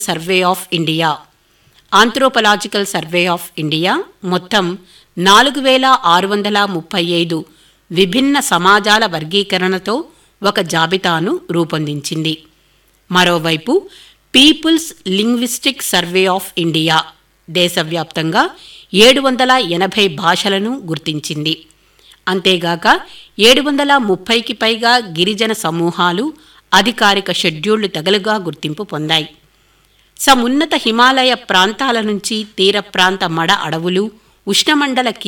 survey of India anthropological survey of India మొత్తం నాలుగు వేల ఆరు వందల ముప్పై ఐదు విభిన్న సమాజాల వర్గీకరణతో ఒక జాబితాను రూపొందించింది మరోవైపు people's linguistic survey of India దేశవ్యాప్తంగా ఏడు వందల ఎనభై భాషలను గుర్తించింది అంతేగాక ఏడు వందల ముప్పైకి పైగా గిరిజన సమూహాలు అధికారిక షెడ్యూళ్లు తెగలుగా గుర్తింపు పొందాయి సమున్నత హిమాలయ ప్రాంతాల నుంచి తీర ప్రాంత మడ అడవులు ఉష్ణమండల